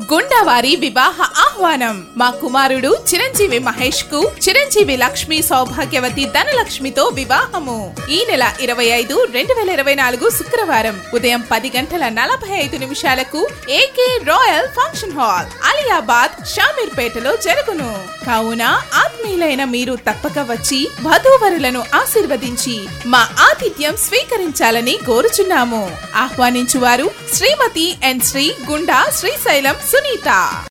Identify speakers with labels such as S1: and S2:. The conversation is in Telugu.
S1: గుండావారి వివాహ ఆహ్వానం మా కుమారుడు చిరంజీవి మహేష్ కు చిరంజీవి లక్ష్మి సౌభాగ్యవతి ధనలక్ష్మితో వివాహము ఈ నెల ఇరవై ఐదు రెండు వేల ఇరవై నాలుగు శుక్రవారం ఉదయం పది గంటల నలభై ఐదు నిమిషాలకు A K royal function hall Aliabad షామీర్పేటలో జరుగును కావున ఆత్మీయులైన మీరు తప్పక వచ్చి వధూవరులను ఆశీర్వదించి మా ఆతిథ్యం స్వీకరించాలని కోరుచున్నాము ఆహ్వానించువారు శ్రీమతి ఎన్ శ్రీ గుండా శ్రీశైలం సునీత